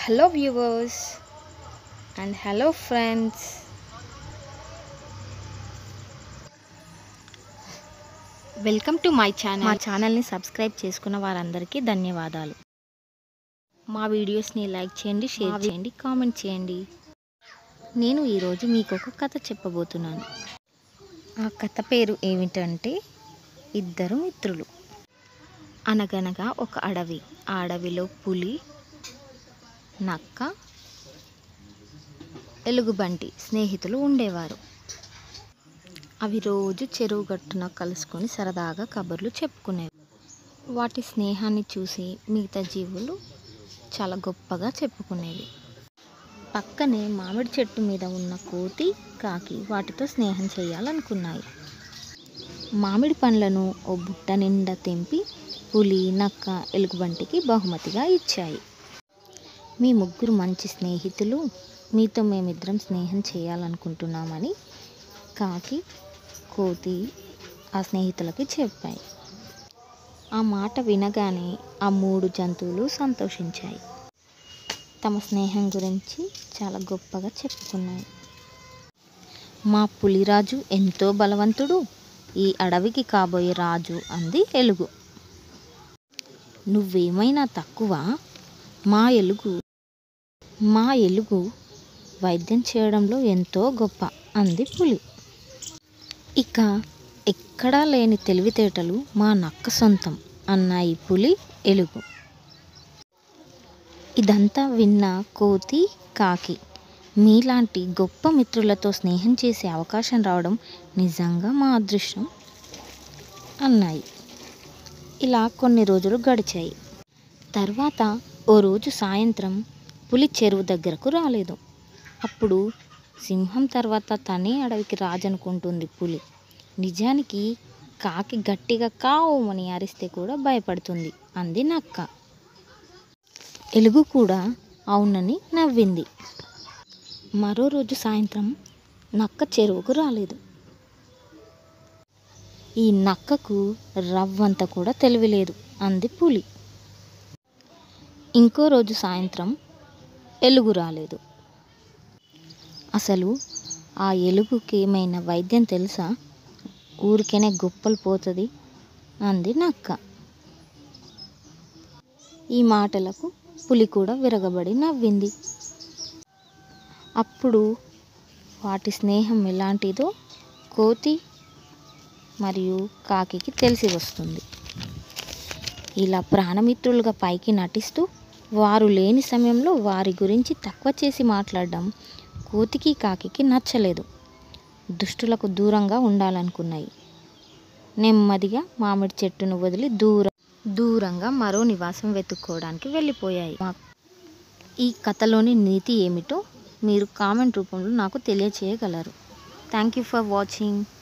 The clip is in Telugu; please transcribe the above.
hello viewers and hello friends welcome to my channel మా ఛానల్ని సబ్స్క్రైబ్ చేసుకున్న వారందరికీ ధన్యవాదాలు మా వీడియోస్ని లైక్ చేయండి షేర్ చేయండి కామెంట్ చేయండి నేను ఈరోజు మీకు ఒక కథ చెప్పబోతున్నాను ఆ కథ పేరు ఏమిటంటే ఇద్దరు మిత్రులు అనగనగా ఒక అడవి ఆ అడవిలో పులి నక్క ఎలుగుబంటి స్నేహితులు ఉండేవారు అవి రోజు చెరువు గట్టున కలుసుకొని సరదాగా కబుర్లు చెప్పుకునేవి వాటి స్నేహాన్ని చూసి మిగతా జీవులు చాలా గొప్పగా చెప్పుకునేవి పక్కనే మామిడి చెట్టు మీద ఉన్న కోతి కాకి వాటితో స్నేహం చేయాలనుకున్నాయి మామిడి పండ్లను ఓ బుట్ట నిండా తెంపి పులి నక్క ఎలుగుబంటికి బహుమతిగా ఇచ్చాయి మీ ముగ్గురు మంచి స్నేహితులు మీతో మేమిద్దరం స్నేహం చేయాలనుకుంటున్నామని కాకి కోతి ఆ స్నేహితులకి చెప్పాయి ఆ మాట వినగానే ఆ మూడు జంతువులు సంతోషించాయి తమ స్నేహం గురించి చాలా గొప్పగా చెప్పుకున్నాయి మా పులిరాజు ఎంతో బలవంతుడు ఈ అడవికి కాబోయే రాజు అంది ఎలుగు నువ్వేమైనా తక్కువ మా ఎలుగు మా ఎలుగు వైద్యం చేయడంలో ఎంతో గొప్ప అంది పులి ఇక ఎక్కడా లేని తెలివితేటలు మా నక్క సొంతం అన్నాయి పులి ఎలుగు ఇదంతా విన్న కోతి కాకి మీలాంటి గొప్ప మిత్రులతో స్నేహం చేసే అవకాశం రావడం నిజంగా మా అదృష్టం అన్నాయి ఇలా కొన్ని రోజులు గడిచాయి తర్వాత ఓ రోజు సాయంత్రం పులి చెరువు దగ్గరకు రాలేదు అప్పుడు సింహం తర్వాత తనే అడవికి రాజనుకుంటుంది పులి నిజానికి కాకి గట్టిగా కావుమని అరిస్తే కూడా భయపడుతుంది అంది నక్క ఎలుగు కూడా అవునని నవ్వింది మరో రోజు సాయంత్రం నక్క చెరువుకు రాలేదు ఈ నక్కకు రవ్వంత కూడా తెలివిలేదు అంది పులి ఇంకో రోజు సాయంత్రం ఎలుగు రాలేదు అసలు ఆ ఎలుగుకి ఏమైనా వైద్యం తెలుసా ఊరికేనే గొప్పలు పోతుంది అంది నక్క ఈ మాటలకు పులి కూడా విరగబడి నవ్వింది అప్పుడు వాటి స్నేహం ఎలాంటిదో కోతి మరియు కాకికి తెలిసి వస్తుంది ఇలా ప్రాణమిత్రులుగా పైకి నటిస్తూ వారు లేని సమయంలో వారి గురించి తక్కువ చేసి మాట్లాడడం కోతికి కాకికి నచ్చలేదు దుష్టులకు దూరంగా ఉండాలనుకున్నాయి నెమ్మదిగా మామిడి చెట్టును వదిలి దూరం దూరంగా మరో నివాసం వెతుక్కోవడానికి వెళ్ళిపోయాయి మా- ఈ కథలోని నీతి ఏమిటో మీరు కామెంట్ రూపంలో నాకు తెలియచేయగలరు థ్యాంక్ యూ ఫర్ వాచింగ్